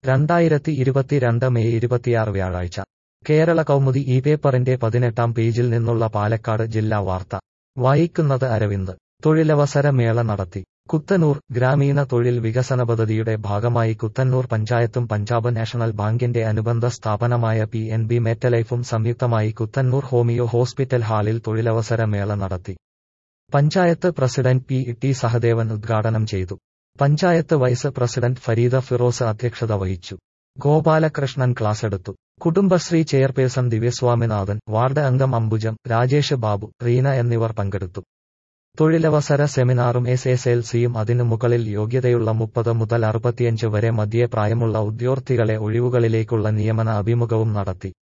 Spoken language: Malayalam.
രണ്ടായിരത്തി ഇരുപത്തിരണ്ട് മെയ് ഇരുപത്തിയാറ് വ്യാഴാഴ്ച കേരള കൗമുദി ഈ പേപ്പറിന്റെ പതിനെട്ടാം പേജിൽ നിന്നുള്ള പാലക്കാട് ജില്ലാ വാർത്ത വായിക്കുന്നത് അരവിന്ദ് തൊഴിലവസര മേള നടത്തി കുത്തന്നൂർ ഗ്രാമീണ തൊഴിൽ വികസന പദ്ധതിയുടെ ഭാഗമായി കുത്തന്നൂർ പഞ്ചായത്തും പഞ്ചാബ് നാഷണൽ ബാങ്കിന്റെ അനുബന്ധ സ്ഥാപനമായ പി എൻ ബി മെറ്റലൈഫും സംയുക്തമായി കുത്തന്നൂർ ഹോമിയോ ഹോസ്പിറ്റൽ ഹാളിൽ തൊഴിലവസര മേള നടത്തി panchayat president P T Sahadevan ഉദ്ഘാടനം ചെയ്തു പഞ്ചായത്ത് വൈസ് പ്രസിഡന്റ് ഫരീദ ഫിറോസ് അധ്യക്ഷത വഹിച്ചു ഗോപാലകൃഷ്ണൻ ക്ലാസ് എടുത്തു കുടുംബശ്രീ ചെയർപേഴ്സൺ ദിവ്യസ്വാമിനാഥൻ വാർഡ് അംഗം അംബുജം രാജേഷ് ബാബു റീന എന്നിവർ പങ്കെടുത്തു തൊഴിലവസര സെമിനാറും എസ് എസ് എൽ സിയും അതിനു മുകളിൽ യോഗ്യതയുള്ള മുപ്പത് മുതൽ അറുപത്തിയഞ്ച് വരെ മധ്യേ പ്രായമുള്ള ഉദ്യോഗാർത്ഥികളെ ഒഴിവുകളിലേക്കുള്ള നിയമന അഭിമുഖവും നടത്തി